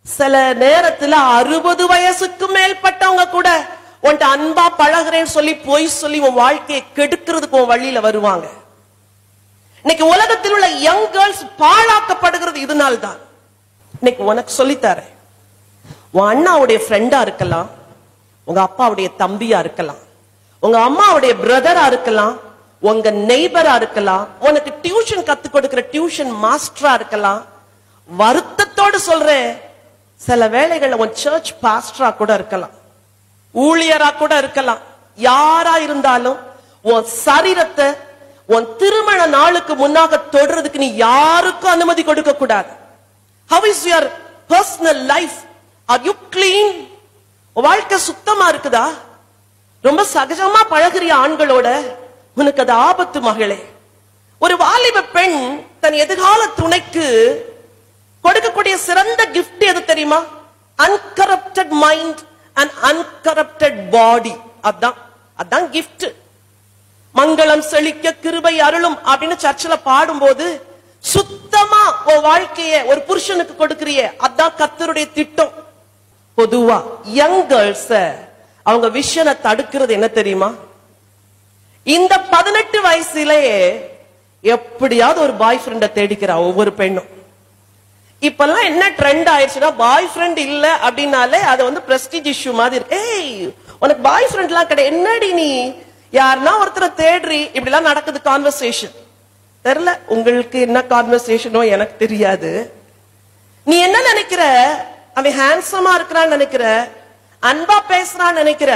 சில நேரத்துல அறுபது வயசுக்கு மேற்பட்டவங்க கூட உன்ட்ட அன்பா பழகுறேன்னு சொல்லி பொய் சொல்லி உன் வாழ்க்கையை கெடுக்கிறதுக்கு உன் வழியில வருவாங்க இன்னைக்கு உலகத்தில் உள்ள யங் கேர்ள்ஸ் பாழாக்கப்படுகிறது இதனால் தான் இன்னைக்கு உனக்கு சொல்லித்தரேன் உன் அண்ணாவுடைய ஃப்ரெண்டா இருக்கலாம் உங்க அப்பாவுடைய தம்பியா இருக்கலாம் உங்க அம்மாவுடைய பிரதரா இருக்கலாம் உங்க நெய்பரா இருக்கலாம் உனக்கு டியூஷன் கத்து கொடுக்கிற டியூஷன் மாஸ்டரா இருக்கலாம் வருத்தத்தோடு சொல்றேன் சில வேளைகள்ல உன் சர்ச் பாஸ்டரா கூட இருக்கலாம் ஊழியரா கூட இருக்கலாம் யாரா இருந்தாலும் உன் சரீரத்தை உன் திருமண நாளுக்கு முன்னாக தொடுறதுக்கு நீ யாருக்கும் அனுமதி கொடுக்க கூடாது how is your personal life are you clean வாழ்க்கை சுத்தமா இருக்குதா ரொம்ப சகஜமா பழகுறிய ஆண்களோட உனக்கு அது ஆபத்து மகளே ஒரு வாலிப பெண் தன் எதிர்கால துணைக்கு கொடுக்கக்கூடிய சிறந்த gift எது தெரியுமா uncorrupted mind and uncorrupted body அதான் அதான் gift மங்களம் செழிக்க கிருபை அருளும் அப்படின்னு சர்ச்சில் பாடும்போது சுத்தமா உன் வாழ்க்கைய ஒரு புருஷனுக்கு கொடுக்கறிய அதான் கர்த்தருடைய திட்டம் பொதுவா யங் கேர்ள்ஸ அவங்க விஷனை தடுக்கிறது என்ன தெரியுமா இந்த பதினெட்டு வயசுலயே எப்படியாவது ஒரு பாய் ஃப்ரெண்ட தேடிக்கிறா ஒவ்வொரு பெண்ணும் இப்பெல்லாம் என்ன ட்ரெண்ட் ஆயிடுச்சுன்னா பாய் ஃப்ரெண்ட் இல்ல அப்படின்னாலே அது வந்து பிரஸ்டீஜ் இஷ்யூ மாதிரி இருக்கு ஏய் உனக்கு பாய் ஃப்ரெண்ட்லாம் கிடையாது என்னடி நீ யாருன்னா ஒருத்தரை தேடுறி இப்படி எல்லாம் நடக்குது கான்வர்சேஷன் தெரியல உங்களுக்கு என்ன கான்வர்சேஷனோ எனக்கு தெரியாது நீ என்ன நினைக்கிற அவன் ஹேண்ட்ஸமா இருக்கிறான்னு நினைக்கிற அன்பா பேசுறான்னு நினைக்கிற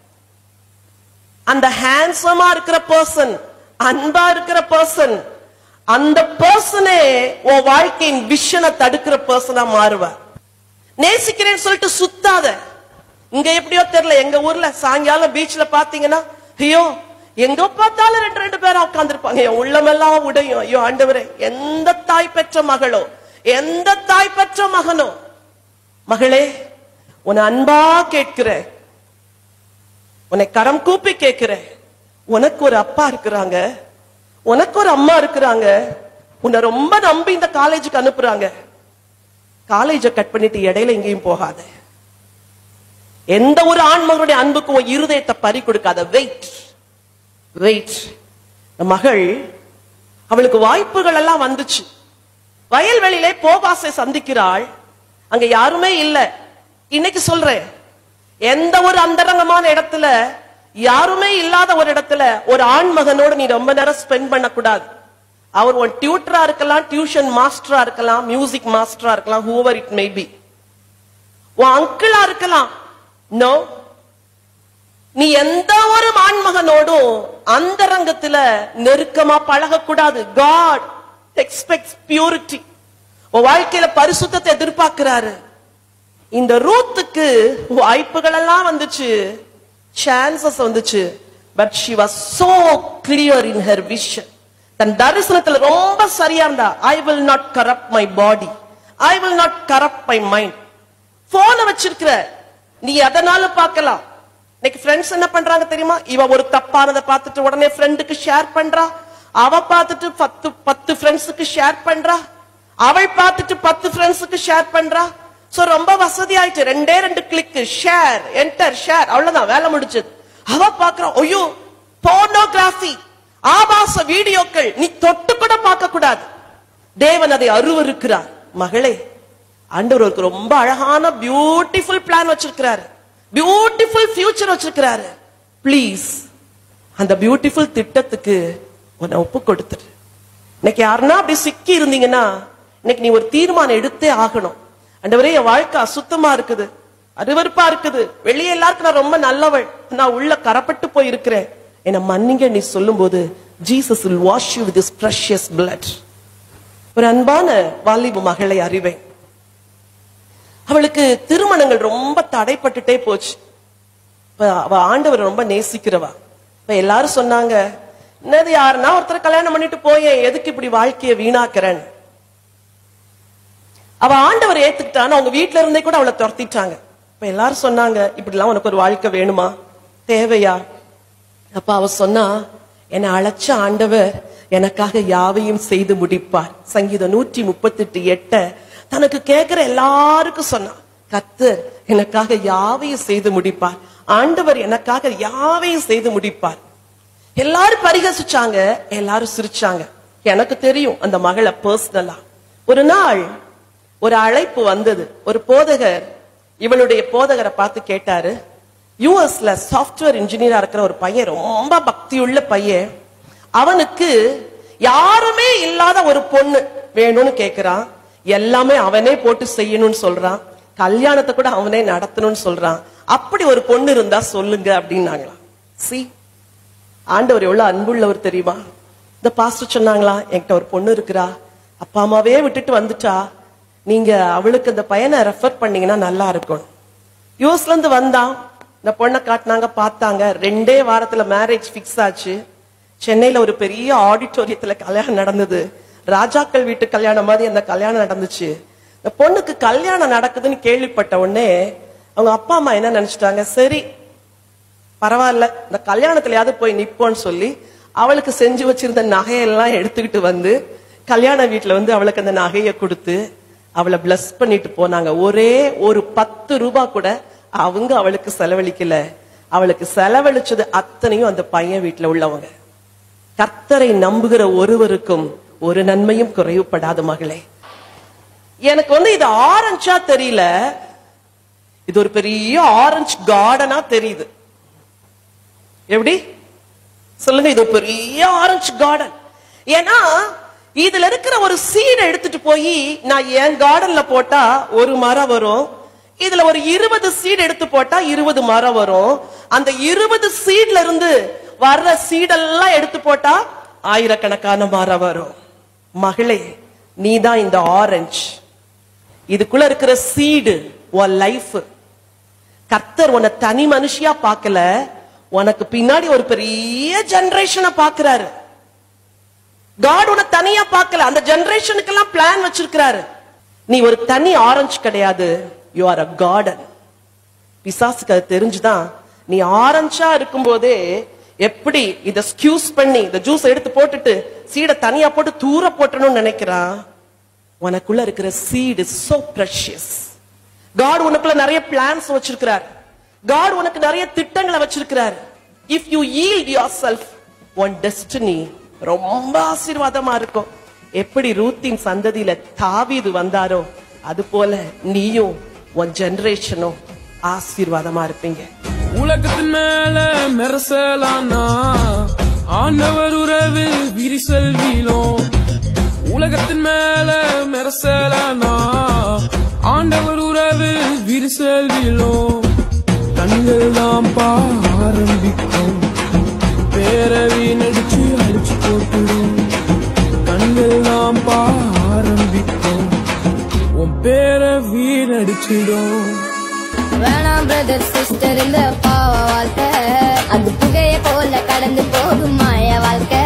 அந்த ஹேண்ட்ஸமா இருக்கிற பர்சன் அன்பா இருக்கிற பர்சன் அந்த பர்சனே உன் வாழ்க்கையின் விஷனை தடுக்கிற பர்சனா மாறுவார் நேசிக்கிறேன்னு சொல்லிட்டு சுத்தாத இங்க எப்படியோ தெரியல எங்க ஊர்ல சாயங்காலம் பீச்ல பாத்தீங்கன்னா ஐயோ எங்க பார்த்தாலும் ரெண்டு ரெண்டு பேரா உட்கார்ந்துருப்பாங்க என் உள்ளமெல்லாம் உடையும் ஐயோ ஆண்டவரே எந்த தாய் பெற்ற மகளோ எந்த தாய் பெற்ற மகனோ மகளே உன்னை அன்பா கேட்கிறேன் உன்னை கரம் கூப்பி கேட்கிறேன் உனக்கு ஒரு அப்பா இருக்கிறாங்க உனக்கு ஒரு அம்மா இருக்கிறாங்க உன்னை ரொம்ப நம்பி இந்த காலேஜுக்கு அனுப்புறாங்க காலேஜை கட் பண்ணிட்டு இடையில எங்கேயும் போகாத எந்த ஒரு ஆண்மகனுடைய அன்புக்கு உன் இருதயத்தை பறி கொடுக்காத வெயிட் வெயிட் மகள் அவளுக்கு வாய்ப்புகள் எல்லாம் வந்துச்சு வயல்வெளியிலே போகாசை சந்திக்கிறாள் அங்க யாருமே இல்ல இன்னைக்கு சொல்றேன் எந்த ஒரு அந்தரங்கமான இடத்துல யாருமே இல்லாத ஒரு இடத்துல ஒரு ஆண் மகனோட நீ ரொம்ப நேரம் ஸ்பெண்ட் பண்ணக்கூடாது அவர் ஒரு டியூட்டரா இருக்கலாம் டியூஷன் மாஸ்டரா இருக்கலாம் மியூசிக் மாஸ்டரா இருக்கலாம் ஹூவர் இட் மே பி உன் அங்கிளா இருக்கலாம் நோ நீ எந்த ஒரு ஆண்மகனோடும் அந்தரங்கத்துல நெருக்கமா பழகக்கூடாது காட் எக்ஸ்பெக்ட் பியூரிட்டி உன் வாழ்க்கையில பரிசுத்தத்தை எதிர்பார்க்கிறாரு இந்த ரூத்துக்கு வாய்ப்புகள் எல்லாம் வந்துச்சு சான்சஸ் வந்துச்சு but she was so clear in her vision தன் தரிசனத்துல ரொம்ப சரியா இருந்தா I will not corrupt my body I will not corrupt my mind போன வச்சிருக்கிற நீ அதனாலும் பார்க்கலாம் இன்னைக்கு ஃப்ரெண்ட்ஸ் என்ன பண்றாங்க தெரியுமா இவ ஒரு தப்பானதை பார்த்துட்டு உடனே ஃப்ரெண்டுக்கு ஷேர் பண்றா அவ பார்த்துட்டு பத்து பத்து ஃப்ரெண்ட்ஸுக்கு ஷேர் பண்றா அவள் பார்த்துட்டு பத்து ஃப்ரெண்ட்ஸுக்கு ஷேர் பண்றா சோ ரொம்ப வசதி ஆயிட்டு ரெண்டே ரெண்டு கிளிக் ஷேர் என்டர் ஷேர் அவ்வளவுதான் வேலை முடிஞ்சது அவ பாக்குறா ஐயோ போர்னோகிராஃபி ஆபாச வீடியோக்கள் நீ தொட்டு கூட பார்க்க கூடாது தேவன் அதை அருவருக்கிறார் மகளே ஆண்டவருக்கு ரொம்ப அழகான பியூட்டிஃபுல் பிளான் வச்சிருக்கிறாரு பியூட்டிஃபுல் ஃபியூச்சர் வச்சிருக்கிறாரு ப்ளீஸ் அந்த பியூட்டிஃபுல் திட்டத்துக்கு உன்னை ஒப்பு கொடுத்துரு இன்னைக்கு யாருன்னா அப்படி சிக்கி இருந்தீங்கன்னா இன்னைக்கு நீ ஒரு தீர்மானம் எடுத்தே ஆகணும் ஆண்டவரே என் வாழ்க்கை அசுத்தமா இருக்குது அருவருப்பா இருக்குது வெளியே எல்லாருக்கும் நான் ரொம்ப நல்லவள் நான் உள்ள கரப்பட்டு போய் இருக்கிறேன் என்ன மன்னிங்க நீ சொல்லும்போது Jesus will wash you with his precious blood ஒரு அன்பான வாலிப மகளை அறிவேன் அவளுக்கு திருமணங்கள் ரொம்ப தடைப்பட்டுட்டே போச்சு இப்ப அவ ஆண்டவர் ரொம்ப நேசிக்கிறவா இப்ப எல்லாரும் சொன்னாங்க என்னது யாருன்னா ஒருத்தர் கல்யாணம் பண்ணிட்டு போயே எதுக்கு இப்படி வாழ்க்கைய வீணாக்குறேன்னு அவ ஆண்டவர் ஏத்துக்கிட்டான்னு அவங்க வீட்ல இருந்தே கூட அவளை துரத்திட்டாங்க இப்ப எல்லாரும் சொன்னாங்க இப்படிலாம் உனக்கு ஒரு வாழ்க்கை வேணுமா தேவையா அப்ப அவ சொன்னா என்னை அழைச்ச ஆண்டவர் எனக்காக யாவையும் செய்து முடிப்பார் சங்கீதம் நூற்றி முப்பத்தி எட்டு எட்ட தனக்கு கேட்கிற எல்லாருக்கும் சொன்னான் கர்த்தர் எனக்காக யாவையும் செய்து முடிப்பார் ஆண்டவர் எனக்காக யாவையும் செய்து முடிப்பார் எல்லாரும் பரிகசிச்சாங்க எல்லாரும் சிரிச்சாங்க எனக்கு தெரியும் அந்த மகளை பர்சனலா ஒரு நாள் ஒரு அழைப்பு வந்தது ஒரு போதகர் இவளுடைய போதகரை பார்த்து கேட்டாரு யூஎஸ்ல சாஃப்ட்வேர் இன்ஜினியரா இருக்கிற ஒரு பையன் ரொம்ப பக்தியுள்ள பையன் அவனுக்கு யாருமே இல்லாத ஒரு பொண்ணு வேணும்னு கேக்குறான் எல்லாமே அவனே போட்டு செய்யணும்னு சொல்றான் கல்யாணத்தை கூட அவனே நடத்தணும்னு சொல்றான் அப்படி ஒரு பொண்ணு இருந்தா சொல்லுங்க அப்படின்னாங்களாம் சி ஆண்டவர் எவ்வளவு அன்புள்ளவர் தெரியுமா இந்த பாஸ்டர் சொன்னாங்களா என்கிட்ட ஒரு பொண்ணு இருக்கிறா அப்பா அம்மாவே விட்டுட்டு வந்துட்டா நீங்க அவளுக்கு அந்த பையனை ரெஃபர் பண்ணீங்கன்னா நல்லா இருக்கும் யூஎஸ்ல இருந்து வந்தான் இந்த பொண்ணை காட்டினாங்க பார்த்தாங்க ரெண்டே வாரத்துல மேரேஜ் ஃபிக்ஸ் ஆச்சு சென்னையில ஒரு பெரிய ஆடிட்டோரியத்துல கல்யாணம் நடந்தது ராஜாக்கள் வீட்டு கல்யாணம் மாதிரி அந்த கல்யாணம் நடந்துச்சு இந்த பொண்ணுக்கு கல்யாணம் நடக்குதுன்னு கேள்விப்பட்ட உடனே அவங்க அப்பா அம்மா என்ன நினைச்சிட்டாங்க சரி பரவாயில்ல இந்த கல்யாணத்துலயாவது போய் நிப்போன்னு சொல்லி அவளுக்கு செஞ்சு வச்சிருந்த நகையெல்லாம் எடுத்துக்கிட்டு வந்து கல்யாண வீட்டுல வந்து அவளுக்கு அந்த நகையை கொடுத்து அவளை பிளஸ் பண்ணிட்டு போனாங்க ஒரே ஒரு பத்து ரூபாய் கூட அவங்க அவளுக்கு செலவழிக்கல அவளுக்கு செலவழிச்சது அத்தனையும் அந்த பையன் வீட்டுல உள்ளவங்க கர்த்தரை நம்புகிற ஒருவருக்கும் ஒரு நன்மையும் குறைவுபடாத மகளே எனக்கு வந்து இது ஆரஞ்சா தெரியல இது ஒரு பெரிய ஆரஞ்சு கார்டனா தெரியுது எப்படி சொல்லுங்க இது ஒரு பெரிய ஆரஞ்சு கார்டன் ஏன்னா இதுல இருக்கிற ஒரு சீடை எடுத்துட்டு போய் நான் என் கார்டன்ல போட்டா ஒரு மரம் வரும் இதுல ஒரு இருபது சீடு எடுத்து போட்டா இருபது மரம் வரும் அந்த இருபது சீட்ல இருந்து வர்ற சீடெல்லாம் எடுத்து போட்டா ஆயிரக்கணக்கான மரம் வரும் மகளே நீதான் இந்த ஆரஞ்சு இதுக்குள்ள இருக்கிற சீடு உன் லைஃப் கர்த்தர் உன்னை தனி மனுஷியா பார்க்கல உனக்கு பின்னாடி ஒரு பெரிய ஜெனரேஷனை பாக்குறாரு காட் உன்னை தனியா பார்க்கல அந்த ஜெனரேஷனுக்கெல்லாம் பிளான் வச்சிருக்கிறாரு நீ ஒரு தனி ஆரஞ்சு கிடையாது யூ ஆர் அ கார்டன் பிசாசுக்கு அது தெரிஞ்சுதான் நீ ஆரஞ்சா இருக்கும்போதே எப்படி இத ஸ்கியூஸ் பண்ணி இந்த ஜூஸ் எடுத்து போட்டுட்டு சீடை தனியா போட்டு தூர போட்டணும்னு நினைக்கிறான் உனக்குள்ள இருக்கிற சீடு சோ ப்ரெஷியஸ் காட் உனக்குள்ள நிறைய பிளான்ஸ் வச்சிருக்கிறார் காட் உனக்கு நிறைய திட்டங்களை வச்சிருக்கிறார் இஃப் யூ yield yourself உன் டெஸ்டினி ரொம்ப ஆசீர்வாதமா இருக்கும் எப்படி ரூத்தின் சந்ததியில தாவீது வந்தாரோ அது போல நீயும் உன் ஜெனரேஷனும் ஆசீர்வாதமா இருப்பீங்க உலகத்தின் மேல மெரசலானா ஆண்டவர் உறவு விரிசல் வீழும் உலகத்தின் மேல மெரசலானா ஆண்டவர் உறவு விரிசல் வீழும் கண்கள் நாம் ஆரம்பிக்கும் பேரவி நடிச்சு அழிச்சு போட்டுடும் கண்கள் நாம் ஆரம்பிக்கும் உன் பேரை வீணடிச்சிடும் வேணாம் பிரதர் சிஸ்டர் இந்த பாவ வாழ்க்கை அது புகைய போல கடந்து போகும் மாய வாழ்க்கை